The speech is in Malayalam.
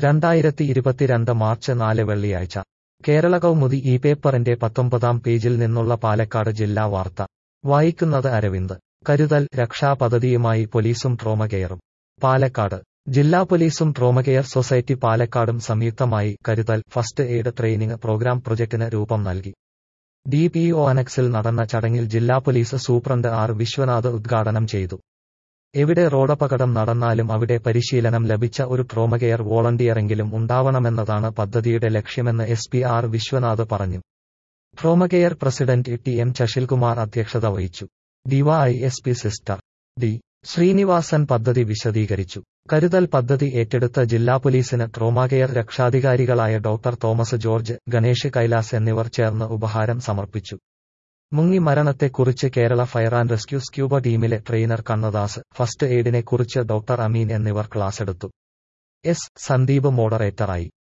രണ്ടായിരത്തി ഇരുപത്തിരണ്ട് മാർച്ച് നാല് വെള്ളിയാഴ്ച കേരള കൗമുദി ഈ പേപ്പറിന്റെ പത്തൊമ്പതാം പേജിൽ നിന്നുള്ള പാലക്കാട് ജില്ലാ വാർത്ത വായിക്കുന്നത് അരവിന്ദ് കരുതൽ രക്ഷാപദ്ധതിയുമായി പോലീസും ട്രോമകെയറും പാലക്കാട് ജില്ലാ പോലീസും ട്രോമകെയർ സൊസൈറ്റി പാലക്കാടും സംയുക്തമായി കരുതൽ ഫസ്റ്റ് എയ്ഡ് ട്രെയിനിങ് പ്രോഗ്രാം പ്രൊജക്ടിന് രൂപം നൽകി ഡി പി ഒ അനക്സിൽ നടന്ന ചടങ്ങിൽ ജില്ലാ പോലീസ് സൂപ്രണ്ട് ആർ വിശ്വനാഥ് ഉദ്ഘാടനം ചെയ്തു എവിടെ റോഡപകടം നടന്നാലും അവിടെ പരിശീലനം ലഭിച്ച ഒരു ട്രോമകെയർ വോളണ്ടിയറെങ്കിലും ഉണ്ടാവണമെന്നതാണ് പദ്ധതിയുടെ ലക്ഷ്യമെന്ന് എസ് പി ആർ വിശ്വനാഥ് പറഞ്ഞു trauma care president T M Sasilkumar അധ്യക്ഷത വഹിച്ചു DY S P sister D Srinivasan പദ്ധതി വിശദീകരിച്ചു കരുതൽ പദ്ധതി ഏറ്റെടുത്ത ജില്ലാ പോലീസിന് ട്രോമാകെയർ രക്ഷാധികാരികളായ doctor Thomas George Ganesh Kailas എന്നിവർ ചേർന്ന് ഉപഹാരം സമർപ്പിച്ചു മുങ്ങി മരണത്തെക്കുറിച്ച് Kerala fire and rescue scuba ടീമിലെ ട്രെയിനർ കണ്ണദാസ് ഫസ്റ്റ് എയ്ഡിനെക്കുറിച്ച് ഡോക്ടർ അമീൻ എന്നിവർ ക്ലാസെടുത്തു എസ് സന്ദീപ് മോഡറേറ്ററായി